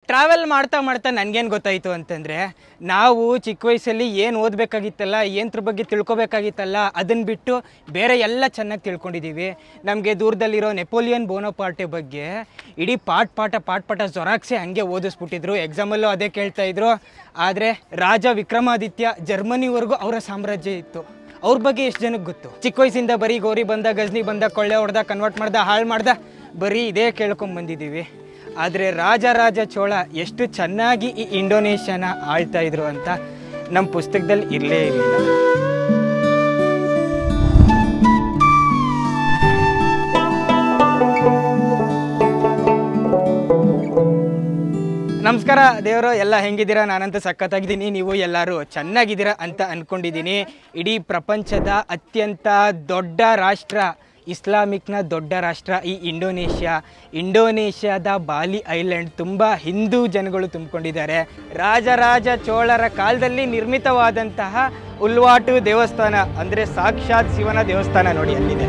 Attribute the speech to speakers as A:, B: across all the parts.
A: travel ಮಾಡ್ತಾ ಮಾಡ್ತಾ ನನಗೇನು ಗೊತ್ತಾಯಿತು ಅಂತಂದರೆ ನಾವು ಚಿಕ್ಕ ವಯಸ್ಸಲ್ಲಿ ಏನು ಓದಬೇಕಾಗಿತ್ತಲ್ಲ ಏನತ್ರ ಬಗ್ಗೆ ತಿಳ್ಕೊಬೇಕಾಗಿತ್ತಲ್ಲ ಅದನ್ನು ಬಿಟ್ಟು ಬೇರೆ ಎಲ್ಲ ಚೆನ್ನಾಗಿ ತಿಳ್ಕೊಂಡಿದ್ದೀವಿ ನಮಗೆ ದೂರದಲ್ಲಿರೋ ನೆಪೋಲಿಯನ್ ಬೋನೋಪಾರ್ಟೆ ಬಗ್ಗೆ ಇಡೀ ಪಾಠ ಪಾಠ ಪಾಠ ಪಾಠ ಜೊರಾಕ್ಸೆ ಹಂಗೆ ಓದಿಸ್ಬಿಟ್ಟಿದ್ರು ಎಕ್ಸಾಮಲ್ಲೂ ಅದೇ ಕೇಳ್ತಾ ಇದ್ರು ಆದರೆ ರಾಜ ವಿಕ್ರಮಾದಿತ್ಯ ಜರ್ಮನಿವರೆಗೂ ಅವರ ಸಾಮ್ರಾಜ್ಯ ಇತ್ತು ಅವ್ರ ಬಗ್ಗೆ ಎಷ್ಟು ಜನಕ್ಕೆ ಗೊತ್ತು ಚಿಕ್ಕ ವಯಸ್ಸಿಂದ ಬರೀ ಗೋರಿ ಬಂದ ಗಜ್ನಿ ಬಂದ ಕೊಳ್ಳೆ ಹೊಡೆದ ಕನ್ವರ್ಟ್ ಮಾಡ್ದ ಹಾಳು ಮಾಡ್ದ ಬರೀ ಇದೇ ಕೇಳ್ಕೊಂಡ್ ಬಂದಿದ್ದೀವಿ ಆದರೆ ರಾಜ ರಾಜ ಚೋಳ ಎಷ್ಟು ಚೆನ್ನಾಗಿ ಈ ಇಂಡೋನೇಷ್ಯಾನ ಆಳ್ತಾ ಇದ್ರು ಅಂತ ನಮ್ಮ ಪುಸ್ತಕದಲ್ಲಿ ಇರಲೇ ಇರಲಿಲ್ಲ ನಮಸ್ಕಾರ ದೇವರು ಎಲ್ಲ ಹೆಂಗಿದ್ದೀರಾ ನಾನಂತ ಸಖತ್ತಾಗಿದ್ದೀನಿ ನೀವು ಎಲ್ಲರೂ ಚೆನ್ನಾಗಿದ್ದೀರಾ ಅಂತ ಅಂದ್ಕೊಂಡಿದ್ದೀನಿ ಇಡೀ ಪ್ರಪಂಚದ ಅತ್ಯಂತ ದೊಡ್ಡ ರಾಷ್ಟ್ರ ಇಸ್ಲಾಮಿಕ್ನ ದೊಡ್ಡ ರಾಷ್ಟ್ರ ಈ ಇಂಡೋನೇಷ್ಯಾ ಇಂಡೋನೇಷ್ಯಾದ ಬಾಲಿ ಐಲ್ಯಾಂಡ್ ತುಂಬ ಹಿಂದೂ ಜನಗಳು ತುಂಬಿಕೊಂಡಿದ್ದಾರೆ ರಾಜರಾಜ ಚೋಳರ ಕಾಲದಲ್ಲಿ ನಿರ್ಮಿತವಾದಂತಹ ಉಲ್ವಾಟು ದೇವಸ್ಥಾನ ಅಂದರೆ ಸಾಕ್ಷಾತ್ ಶಿವನ ದೇವಸ್ಥಾನ ನೋಡಿ ಅಲ್ಲಿದೆ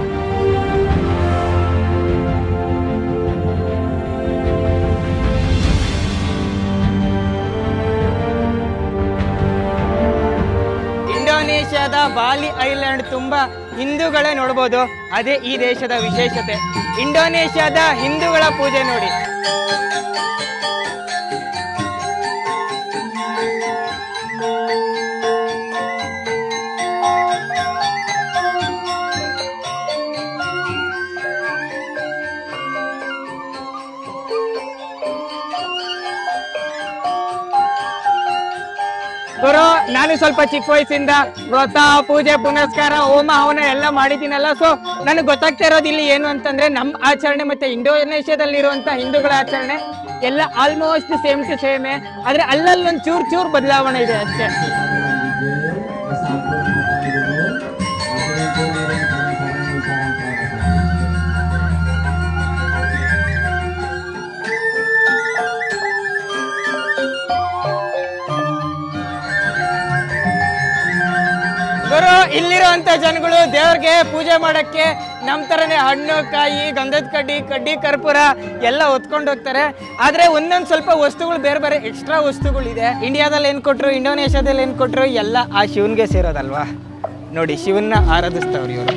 A: ಇಂಡೋನೇಷ್ಯಾದ ಬಾಲಿ ಐಲ್ಯಾಂಡ್ ತುಂಬಾ ಹಿಂದೂಗಳೇ ನೋಡ್ಬೋದು ಅದೇ ಈ ದೇಶದ ವಿಶೇಷತೆ ಇಂಡೋನೇಷ್ಯಾದ ಹಿಂದೂಗಳ ಪೂಜೆ ನೋಡಿ ಗುರು ನಾನು ಸ್ವಲ್ಪ ಚಿಕ್ಕ ವಯಸ್ಸಿಂದ ವ್ರತ ಪೂಜೆ ಪುನಸ್ಕಾರ ಹೋಮ ಹವನ ಎಲ್ಲ ಮಾಡಿದ್ದೀನಲ್ಲ ಸೊ ನನಗೆ ಗೊತ್ತಾಗ್ತಾ ಇರೋದು ಇಲ್ಲಿ ಏನು ಅಂತಂದ್ರೆ ನಮ್ಮ ಆಚರಣೆ ಮತ್ತೆ ಇಂಡೋನೇಷ್ಯಾದಲ್ಲಿರುವಂತ ಹಿಂದೂಗಳ ಆಚರಣೆ ಎಲ್ಲ ಆಲ್ಮೋಸ್ಟ್ ಸೇಮ್ ಟು ಸೇಮೇ ಆದ್ರೆ ಅಲ್ಲಲ್ಲೊಂದು ಚೂರ್ ಚೂರ್ ಬದಲಾವಣೆ ಇದೆ ಅಷ್ಟೇ ಗುರು ಇಲ್ಲಿರುವಂತ ಜನಗಳು ದೇವ್ರಿಗೆ ಪೂಜೆ ಮಾಡಕ್ಕೆ ನಮ್ ತರನೇ ಹಣ್ಣು ಕಾಯಿ ಗಂಧದ ಕಡ್ಡಿ ಕಡ್ಡಿ ಕರ್ಪೂರ ಎಲ್ಲ ಹೊತ್ಕೊಂಡು ಹೋಗ್ತಾರೆ ಆದ್ರೆ ಒಂದೊಂದ್ ಸ್ವಲ್ಪ ವಸ್ತುಗಳು ಬೇರೆ ಬೇರೆ ಎಕ್ಸ್ಟ್ರಾ ವಸ್ತುಗಳಿದೆ ಇಂಡಿಯಾದಲ್ಲಿ ಏನ್ ಕೊಟ್ರು ಇಂಡೋನೇಷ್ಯಾದಲ್ಲಿ ಏನ್ ಕೊಟ್ರು ಎಲ್ಲ ಆ ಶಿವನ್ಗೆ ಸೇರೋದಲ್ವಾ ನೋಡಿ ಶಿವನ್ನ ಆರಾಧಿಸ್ತವ್ರು ಇವರು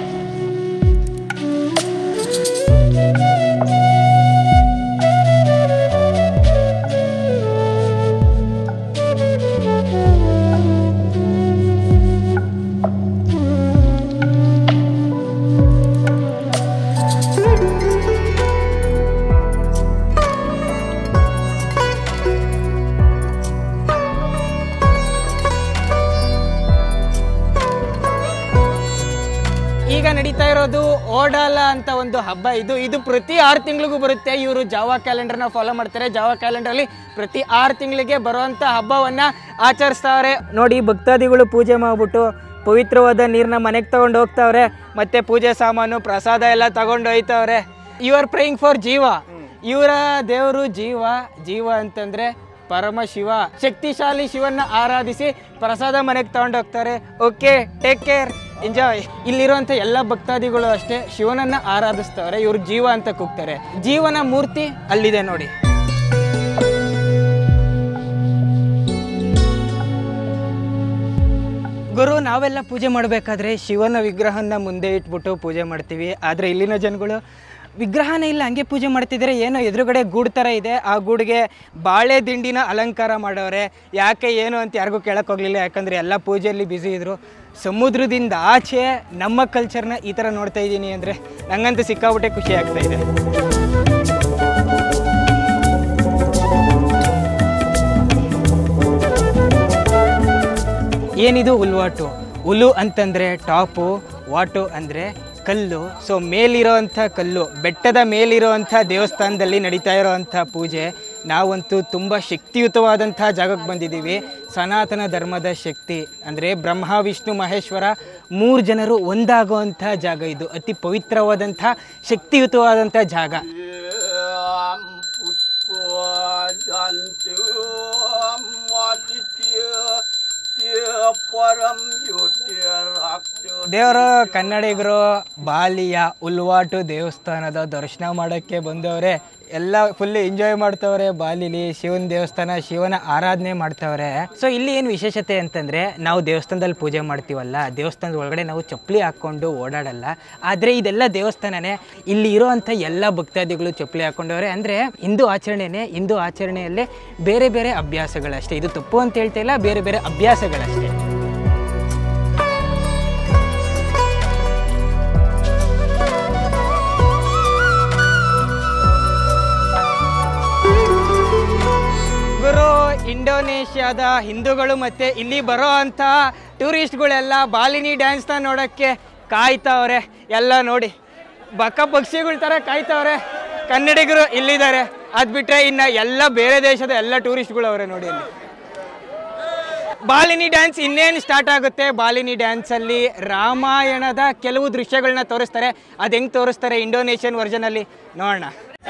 A: ಈಗ ನಡೀತಾ ಇರೋದು ಓಡಾಲ ಅಂತ ಒಂದು ಹಬ್ಬ ಇದು ಇದು ಪ್ರತಿ ಆರು ತಿಂಗಳಿಗೂ ಬರುತ್ತೆ ಇವರು ಜಾವಾ ಕ್ಯಾಲೆಂಡರ್ನ ಫಾಲೋ ಮಾಡ್ತಾರೆ ಜಾವಾ ಕ್ಯಾಲೆಂಡರ್ಲಿ ಪ್ರತಿ ಆರು ತಿಂಗಳಿಗೆ ಬರುವಂತ ಹಬ್ಬವನ್ನ ಆಚರಿಸ್ತಾವ್ರೆ ನೋಡಿ ಭಕ್ತಾದಿಗಳು ಪೂಜೆ ಮಾಡ್ಬಿಟ್ಟು ಪವಿತ್ರವಾದ ನೀರನ್ನ ಮನೆಗೆ ತಗೊಂಡು ಹೋಗ್ತಾವ್ರೆ ಮತ್ತೆ ಪೂಜೆ ಸಾಮಾನು ಪ್ರಸಾದ ಎಲ್ಲ ತಗೊಂಡು ಹೋಯ್ತವ್ರೆ ಯು ಆರ್ ಪ್ರೈಯಿಂಗ್ ಫಾರ್ ಜೀವ ಇವರ ದೇವರು ಜೀವ ಜೀವ ಅಂತಂದ್ರೆ ಪರಮ ಶಿವ ಶಕ್ತಿಶಾಲಿ ಶಿವನ್ನ ಆರಾಧಿಸಿ ಪ್ರಸಾದ ಮನೆಗೆ ತಗೊಂಡು ಹೋಗ್ತಾರೆ ಓಕೆ ಟೇಕ್ ಕೇರ್ ಎಂಜಾಯ್ ಇಲ್ಲಿರುವಂತ ಎಲ್ಲ ಭಕ್ತಾದಿಗಳು ಅಷ್ಟೇ ಶಿವನನ್ನ ಆರಾಧಿಸ್ತವ್ರೆ ಇವ್ರು ಜೀವ ಅಂತ ಕೂಗ್ತಾರೆ ಜೀವನ ಮೂರ್ತಿ ಅಲ್ಲಿದೆ ನೋಡಿ ಗುರು ನಾವೆಲ್ಲ ಪೂಜೆ ಮಾಡಬೇಕಾದ್ರೆ ಶಿವನ ವಿಗ್ರಹನ ಮುಂದೆ ಇಟ್ಬಿಟ್ಟು ಪೂಜೆ ಮಾಡ್ತೀವಿ ಆದರೆ ಇಲ್ಲಿನ ಜನಗಳು ವಿಗ್ರಹನೇ ಇಲ್ಲ ಹಂಗೆ ಪೂಜೆ ಮಾಡ್ತಿದ್ದಾರೆ ಏನೋ ಎದುರುಗಡೆ ಗೂಡು ಥರ ಇದೆ ಆ ಗೂಡಿಗೆ ಬಾಳೆ ದಿಂಡಿನ ಅಲಂಕಾರ ಮಾಡವ್ರೆ ಯಾಕೆ ಏನು ಅಂತ ಯಾರಿಗೂ ಕೇಳಕ್ಕೆ ಹೋಗ್ಲಿಲ್ಲ ಯಾಕಂದರೆ ಎಲ್ಲ ಪೂಜೆಯಲ್ಲಿ ಬ್ಯುಸಿ ಇದ್ರು ಸಮುದ್ರದಿಂದ ಆಚೆ ನಮ್ಮ ಕಲ್ಚರ್ನ ಈ ಥರ ನೋಡ್ತಾ ಇದ್ದೀನಿ ಅಂದರೆ ನಂಗಂತೂ ಸಿಕ್ಕಾಬಿಟ್ಟೆ ಖುಷಿ ಆಗ್ತಾ ಇದೆ ಏನಿದು ಉಲ್ವಾಟು ಉಲು ಅಂತಂದರೆ ಟಾಪು ವಾಟು ಅಂದರೆ ಕಲ್ಲು ಸೊ ಮೇಲಿರೋವಂಥ ಕಲ್ಲು ಬೆಟ್ಟದ ಮೇಲಿರೋವಂಥ ದೇವಸ್ಥಾನದಲ್ಲಿ ನಡೀತಾ ಇರೋವಂಥ ಪೂಜೆ ನಾವಂತೂ ತುಂಬ ಶಕ್ತಿಯುತವಾದಂಥ ಜಾಗಕ್ಕೆ ಬಂದಿದ್ದೀವಿ ಸನಾತನ ಧರ್ಮದ ಶಕ್ತಿ ಅಂದರೆ ಬ್ರಹ್ಮ ವಿಷ್ಣು ಮಹೇಶ್ವರ ಮೂರು ಜನರು ಒಂದಾಗುವಂಥ ಜಾಗ ಇದು ಅತಿ ಪವಿತ್ರವಾದಂಥ ಶಕ್ತಿಯುತವಾದಂಥ ಜಾಗ ದೇವರು ಕನ್ನಡಿಗರು ಬಾಲಿಯ ಉಲ್ವಾಟು ದೇವಸ್ಥಾನದ ದರ್ಶನ ಮಾಡೋಕ್ಕೆ ಬಂದವರೇ ಎಲ್ಲ ಫುಲ್ ಎಂಜಾಯ್ ಮಾಡ್ತವ್ರೆ ಬಾಲಿಲಿ ಶಿವನ ದೇವಸ್ಥಾನ ಶಿವನ ಆರಾಧನೆ ಮಾಡ್ತವ್ರೆ ಸೊ ಇಲ್ಲಿ ಏನು ವಿಶೇಷತೆ ಅಂತಂದ್ರೆ ನಾವು ದೇವಸ್ಥಾನದಲ್ಲಿ ಪೂಜೆ ಮಾಡ್ತೀವಲ್ಲ ದೇವಸ್ಥಾನದ ಒಳಗಡೆ ನಾವು ಚಪ್ಪಲಿ ಹಾಕೊಂಡು ಓಡಾಡಲ್ಲ ಆದ್ರೆ ಇದೆಲ್ಲ ದೇವಸ್ಥಾನನೇ ಇಲ್ಲಿ ಇರೋವಂಥ ಎಲ್ಲ ಭಕ್ತಾದಿಗಳು ಚಪ್ಪಲಿ ಹಾಕೊಂಡವ್ರೆ ಅಂದ್ರೆ ಹಿಂದೂ ಆಚರಣೆನೇ ಹಿಂದೂ ಆಚರಣೆಯಲ್ಲೇ ಬೇರೆ ಬೇರೆ ಅಭ್ಯಾಸಗಳಷ್ಟೇ ಇದು ತಪ್ಪು ಅಂತ ಹೇಳ್ತಾ ಇಲ್ಲ ಬೇರೆ ಬೇರೆ ಅಭ್ಯಾಸಗಳಷ್ಟೇ ಗುರು ಇಂಡೋನೇಷ್ಯಾದ ಹಿಂದೂಗಳು ಮತ್ತೆ ಇಲ್ಲಿ ಬರೋ ಅಂಥ ಟೂರಿಸ್ಟ್ಗಳೆಲ್ಲ ಬಾಲಿನಿ ಡ್ಯಾನ್ಸ್ನ ನೋಡೋಕ್ಕೆ ಕಾಯ್ತವ್ರೆ ಎಲ್ಲ ನೋಡಿ ಬಕ್ಕ ಪಕ್ಷಿಗಳ ಥರ ಕಾಯ್ತವ್ರೆ ಕನ್ನಡಿಗರು ಇಲ್ಲಿದ್ದಾರೆ ಅದು ಬಿಟ್ಟರೆ ಇನ್ನು ಎಲ್ಲ ಬೇರೆ ದೇಶದ ಎಲ್ಲ ಟೂರಿಸ್ಟ್ಗಳು ಅವರೇ ನೋಡಿ ಇಲ್ಲಿ ಬಾಲಿನಿ ಡ್ಯಾನ್ಸ್ ಇನ್ನೇನು ಸ್ಟಾರ್ಟ್ ಆಗುತ್ತೆ ಬಾಲಿನಿ ಡ್ಯಾನ್ಸಲ್ಲಿ ರಾಮಾಯಣದ ಕೆಲವು ದೃಶ್ಯಗಳನ್ನ ತೋರಿಸ್ತಾರೆ ಅದು ಹೆಂಗೆ ತೋರಿಸ್ತಾರೆ ಇಂಡೋನೇಷ್ಯನ್ ವರ್ಜನಲ್ಲಿ ನೋಡೋಣ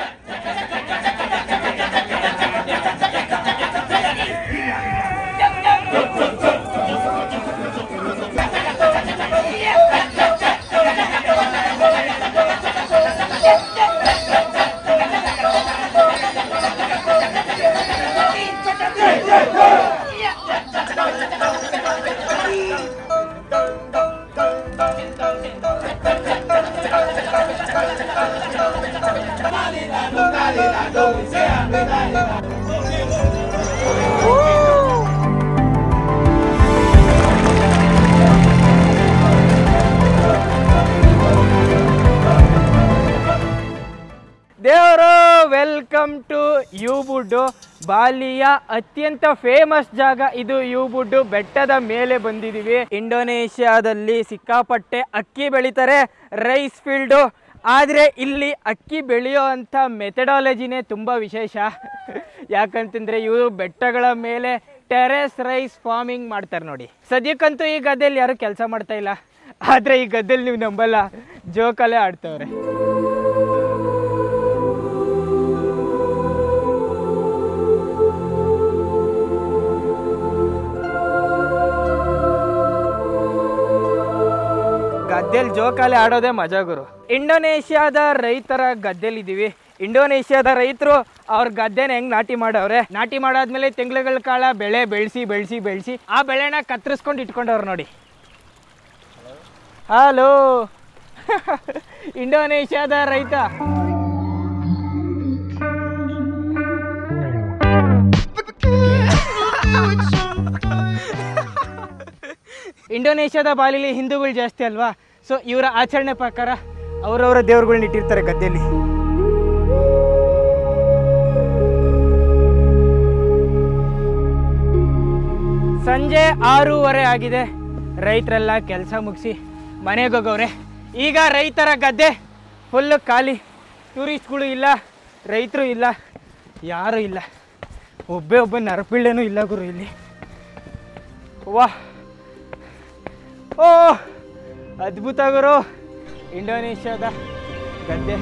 A: ದೇವರು ವೆಲ್ಕಮ್ ಟು ಯೂಬುಡ್ಡು ಬಾಲಿಯ ಅತ್ಯಂತ ಫೇಮಸ್ ಜಾಗ ಇದು ಯೂಬುಡ್ಡು ಬೆಟ್ಟದ ಮೇಲೆ ಬಂದಿದ್ದೀವಿ ಇಂಡೋನೇಷ್ಯಾದಲ್ಲಿ ಸಿಕ್ಕಾಪಟ್ಟೆ ಅಕ್ಕಿ ಬೆಳೀತಾರೆ ರೈಸ್ ಫೀಲ್ಡು ಆದರೆ ಇಲ್ಲಿ ಅಕ್ಕಿ ಬೆಳೆಯೋ ಅಂಥ ಮೆಥಡಾಲಜಿನೇ ತುಂಬ ವಿಶೇಷ ಯಾಕಂತಂದರೆ ಇವರು ಬೆಟ್ಟಗಳ ಮೇಲೆ ಟೆರೆಸ್ ರೈಸ್ ಫಾರ್ಮಿಂಗ್ ಮಾಡ್ತಾರೆ ನೋಡಿ ಸದ್ಯಕ್ಕಂತೂ ಈ ಗದ್ದೆಯಲ್ಲಿ ಯಾರು ಕೆಲಸ ಮಾಡ್ತಾ ಇಲ್ಲ ಆದರೆ ಈ ಗದ್ದೆಯಲ್ಲಿ ನೀವು ನಂಬಲ್ಲ ಜೋಕಲ್ಲೇ ಆಡ್ತವ್ರೆ ಗದ್ದೆಲ್ ಜೋಕಾಲಿ ಆಡೋದೇ ಮಜಾ ಗುರು ಇಂಡೋನೇಷ್ಯಾದ ರೈತರ ಗದ್ದೆಲಿದ್ದೀವಿ ಇಂಡೋನೇಷ್ಯಾದ ರೈತರು ಅವ್ರ ಗದ್ದೆನ ಹೆಂಗ್ ನಾಟಿ ಮಾಡವ್ರೆ ನಾಟಿ ಮಾಡಾದ್ಮೇಲೆ ತಿಂಗಳುಗಳ ಕಾಲ ಬೆಳೆ ಬೆಳೆಸಿ ಬೆಳೆಸಿ ಬೆಳೆಸಿ ಆ ಬೆಳೆನ ಕತ್ತರಿಸ್ಕೊಂಡು ಇಟ್ಕೊಂಡವ್ರು ನೋಡಿ ಹಲೋ ಇಂಡೋನೇಷ್ಯಾದ ರೈತ ಇಂಡೋನೇಷ್ಯಾದ ಬಾಲಿಲಿ ಹಿಂದೂಗಳು ಜಾಸ್ತಿ ಅಲ್ವಾ ಸೊ ಇವರ ಆಚರಣೆ ಪ್ರಕಾರ ಅವರವರ ದೇವ್ರುಗಳ್ನ ಇಟ್ಟಿರ್ತಾರೆ ಗದ್ದೆಯಲ್ಲಿ ಸಂಜೆ ಆರೂವರೆ ಆಗಿದೆ ರೈತರೆಲ್ಲ ಕೆಲಸ ಮುಗಿಸಿ ಮನೆಗೆ ಹೋಗವ್ರೆ ಈಗ ರೈತರ ಗದ್ದೆ ಫುಲ್ಲು ಖಾಲಿ ಟೂರಿಸ್ಟ್ಗಳು ಇಲ್ಲ ರೈತರು ಇಲ್ಲ ಯಾರೂ ಇಲ್ಲ ಒಬ್ಬೇ ಒಬ್ಬ ನರಪಿಳ್ಳೆನೂ ಇಲ್ಲ ಗುರು ಇಲ್ಲಿ ವಾಹ್ ಓ ಅದ್ಭುತ ಗುರು ಇಂಡೋನೇಷ್ಯಾದ ಗದ್ದೆ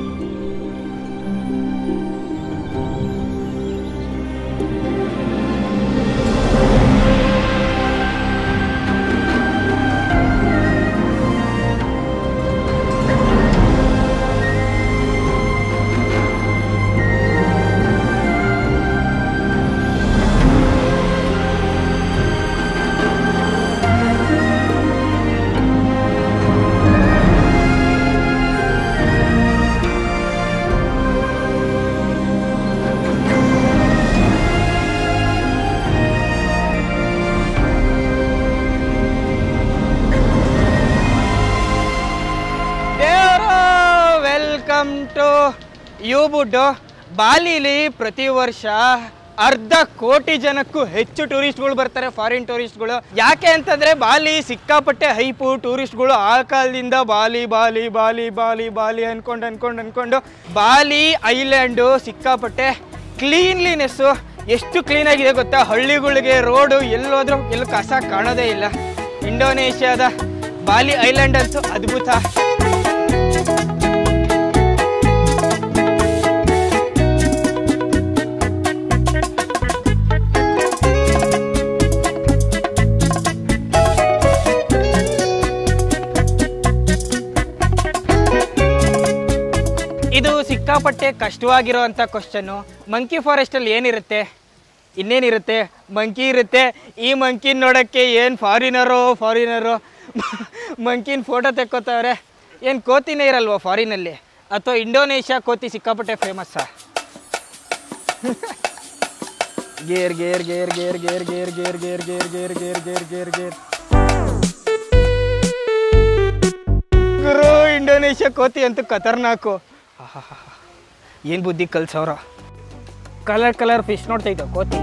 A: ದೇವರು ವೆಲ್ಕಮ್ ಟು ಯೂಬುಡ್ಡು ಬಾಲಿಲಿ ಪ್ರತಿ ವರ್ಷ ಅರ್ಧ ಕೋಟಿ ಜನಕ್ಕೂ ಹೆಚ್ಚು ಟೂರಿಸ್ಟ್ಗಳು ಬರ್ತಾರೆ ಫಾರಿನ್ ಟೂರಿಸ್ಟ್ಗಳು ಯಾಕೆ ಅಂತಂದ್ರೆ ಬಾಲಿ ಸಿಕ್ಕಾಪಟ್ಟೆ ಹೈಪು ಟೂರಿಸ್ಟ್ಗಳು ಆ ಕಾಲದಿಂದ ಬಾಲಿ ಬಾಲಿ ಬಾಲಿ ಬಾಲಿ ಬಾಲಿ ಅನ್ಕೊಂಡು ಅನ್ಕೊಂಡು ಅನ್ಕೊಂಡು ಬಾಲಿ ಐಲ್ಯಾಂಡು ಸಿಕ್ಕಾಪಟ್ಟೆ ಕ್ಲೀನ್ಲಿನೆಸ್ಸು ಎಷ್ಟು ಕ್ಲೀನ್ ಆಗಿದೆ ಗೊತ್ತಾ ಹಳ್ಳಿಗಳಿಗೆ ರೋಡು ಎಲ್ಲೋದ್ರೂ ಎಲ್ಲೂ ಕಸ ಕಾಣೋದೇ ಇಲ್ಲ ಇಂಡೋನೇಷ್ಯಾದ ಬಾಲಿ ಐಲ್ಯಾಂಡ್ ಅಂತೂ ಅದ್ಭುತ ಇದು ಸಿಕ್ಕಾಪಟ್ಟೆ ಕಷ್ಟವಾಗಿರೋವಂಥ ಕ್ವಶನ್ನು ಮಂಕಿ ಫಾರೆಸ್ಟಲ್ಲಿ ಏನಿರುತ್ತೆ ಇನ್ನೇನಿರುತ್ತೆ ಮಂಕಿ ಇರುತ್ತೆ ಈ ಮಂಕಿನ ನೋಡೋಕ್ಕೆ ಏನು ಫಾರಿನರು ಫಾರಿನರು ಮಂಕಿನ ಫೋಟೋ ತೆಕ್ಕೋತವ್ರೆ ಏನು ಕೋತಿನೇ ಇರಲ್ವಾ ಫಾರಿನಲ್ಲಿ ಅಥವಾ ಇಂಡೋನೇಷ್ಯಾ ಕೋತಿ ಸಿಕ್ಕಾಪಟ್ಟೆ ಫೇಮಸ್ಸಾ ಗೇರ್ ಗೇರ್ ಗೇರ್ ಗೇರ್ ಗೇರ್ ಗೇರ್ ಗೇರ್ ಗೇರ್ ಗೇರ್ ಗೇರ್ ಗೇರ್ ಗೇರ್ ಗೇರ್ ಗೇರ್ ಗುರು ಇಂಡೋನೇಷ್ಯಾ ಕೋತಿ ಅಂತೂ ಖತರ್ನಾಕು ಏನು ಬುದ್ಧಿ ಕಲ್ಸವ್ರ ಕಲರ್ ಕಲರ್ ಫಿಶ್ ನೋಡ್ತೈತೆ ಕೋತಿ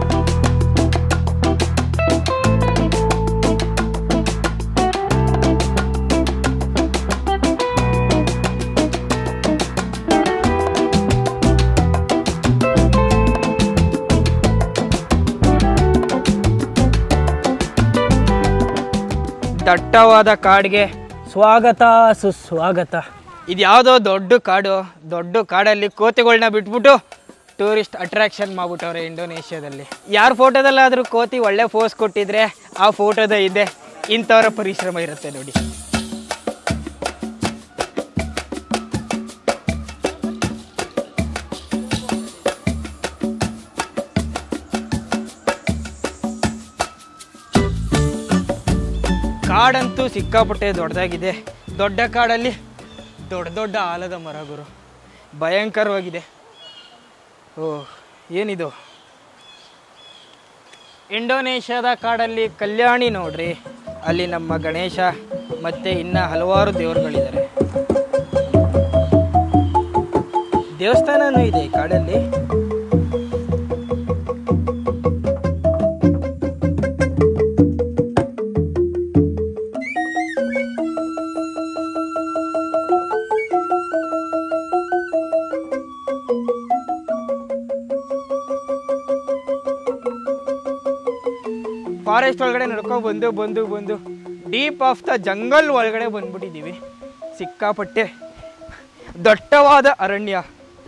A: ದಟ್ಟವಾದ ಕಾಡಿಗೆ ಸ್ವಾಗತ ಸುಸ್ವಾಗತ ಇದು ಯಾವುದೋ ದೊಡ್ಡ ಕಾಡು ದೊಡ್ಡ ಕಾಡಲ್ಲಿ ಕೋತಿಗಳನ್ನ ಬಿಟ್ಬಿಟ್ಟು ಟೂರಿಸ್ಟ್ ಅಟ್ರಾಕ್ಷನ್ ಮಾಡ್ಬಿಟ್ಟವ್ರೆ ಇಂಡೋನೇಷ್ಯಾದಲ್ಲಿ ಯಾರ ಫೋಟೋದಲ್ಲಾದರೂ ಕೋತಿ ಒಳ್ಳೆ ಫೋಸ್ ಕೊಟ್ಟಿದ್ರೆ ಆ ಫೋಟೋದ ಇದೆ ಇಂಥವ್ರ ಪರಿಶ್ರಮ ಇರುತ್ತೆ ನೋಡಿ ಕಾಡಂತೂ ಸಿಕ್ಕಾಪಟ್ಟೆ ದೊಡ್ಡದಾಗಿದೆ ದೊಡ್ಡ ಕಾಡಲ್ಲಿ ದೊಡ್ಡ ದೊಡ್ಡ ಆಲದ ಮರಗಳು ಭಯಂಕರವಾಗಿದೆ ಓ ಏನಿದು ಇಂಡೋನೇಷ್ಯಾದ ಕಾಡಲ್ಲಿ ಕಲ್ಯಾಣಿ ನೋಡ್ರಿ ಅಲ್ಲಿ ನಮ್ಮ ಗಣೇಶ ಮತ್ತೆ ಇನ್ನ ಹಲವಾರು ದೇವರುಗಳಿದ್ದಾರೆ ದೇವಸ್ಥಾನನೂ ಇದೆ ಈ ಕಾಡಲ್ಲಿ ಫಾರೆಸ್ಟ್ ಒಳಗಡೆ ನಡ್ಕೊಂಡು ಬಂದು ಬಂದು ಬಂದು ಡೀಪ್ ಆಫ್ ದ ಜಂಗಲ್ ಒಳಗಡೆ ಬಂದ್ಬಿಟ್ಟಿದ್ದೀವಿ ಸಿಕ್ಕಾಪಟ್ಟೆ ದಟ್ಟವಾದ ಅರಣ್ಯ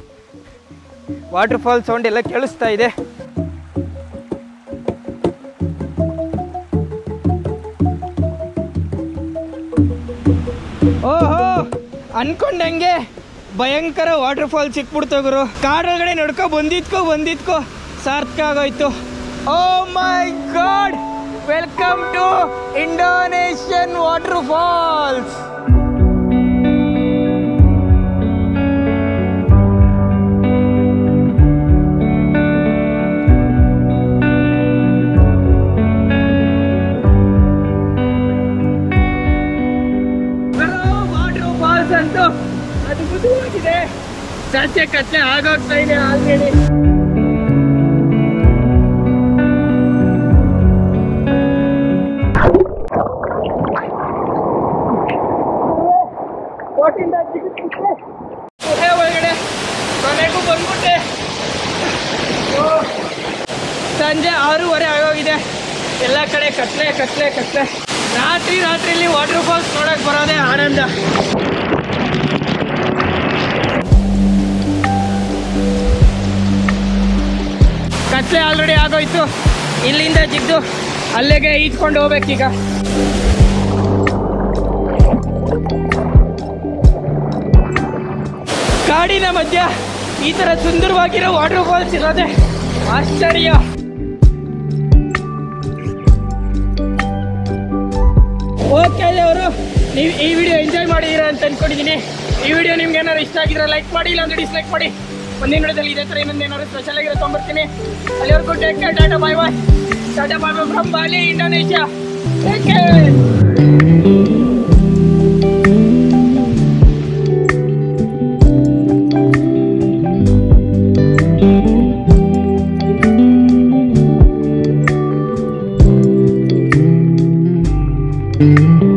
A: ವಾಟರ್ ಫಾಲ್ ಸೌಂಡ್ ಎಲ್ಲ ಕೇಳಿಸ್ತಾ ಇದೆ ಓಹೋ ಅನ್ಕೊಂಡಂಗೆ ಭಯಂಕರ ವಾಟರ್ ಫಾಲ್ ಸಿಕ್ಬಿಡ್ತು ಗುರು ಕಾಡೊಳಗಡೆ ನಡ್ಕೊ ಬಂದಿದ್ಕೋ ಬಂದಿದ್ಕೋ ಸಾರ್ಥಕ ಆಗೋಯ್ತು oh my god welcome to Indonesian waterfalls waterfalls ಅಂತೂ ಅದ್ಭುತವಾಗಿದೆ ಸದ್ಯ ಕತ್ತೆ ಆಗೋಗ್ತಾ ಇದೆ ಆಲ್ರೆಡಿ ಗುಹೆ ಒಳಗಡೆ ಕೊನೆಗೂ ಬಂದ್ಬಿಟ್ಟೆ ಓ, ಸಂಜೆ ಆರೂವರೆ ಆಗೋಗಿದೆ ಎಲ್ಲ ಕಡೆ ಕತ್ಲೆ ಕತ್ಲೆ ಕತ್ಲೆ ರಾತ್ರಿ ರಾತ್ರಿಲಿ ವಾಟರ್ ಫಾಲ್ಸ್ ನೋಡಕ್ ಬರೋದೇ ಆನಂದ ಕತ್ಲೆ ಆಲ್ರೆಡಿ ಆಗೋಯ್ತು ಇಲ್ಲಿಂದ ಜಿಗ್ದು ಅಲ್ಲಿಗೆ ಈಜ್ಕೊಂಡು ಹೋಗ್ಬೇಕೀಗ ಕಾಡಿನ ಮಧ್ಯ ಈ ತರ ಸುಂದರವಾಗಿರೋ ವಾಟರ್ ಫಾಲ್ಸ್ ಇರೋದೆ ಆಶ್ಚರ್ಯ ಓಕೆ ಅವರು ನೀವು ಈ ವಿಡಿಯೋ ಎಂಜಾಯ್ ಮಾಡಿದ್ದೀರಾ ಅಂತ ಅನ್ಕೊಂಡಿದ್ದೀನಿ ಈ ವಿಡಿಯೋ ನಿಮ್ಗೆ ಏನಾದ್ರು ಇಷ್ಟ ಆಗಿದ್ರೆ ಲೈಕ್ ಮಾಡಿ ಇಲ್ಲ ಅಂದ್ರೆ ಡಿಸ್ಲೈಕ್ ಮಾಡಿ ಮುಂದಿನ ವಿಡಿಯೋದಲ್ಲಿ ಇದೇ ಥರ ಇನ್ನೊಂದು ಏನಾದ್ರು ಸ್ಪೆಷಲ್ ಆಗಿರೋ ತೊಗೊಂಬರ್ತೀನಿ ಅಲ್ಲಿವರೆಗೂ take care tata bye bye tata bye bye from Bali Indonesia take care
B: thank you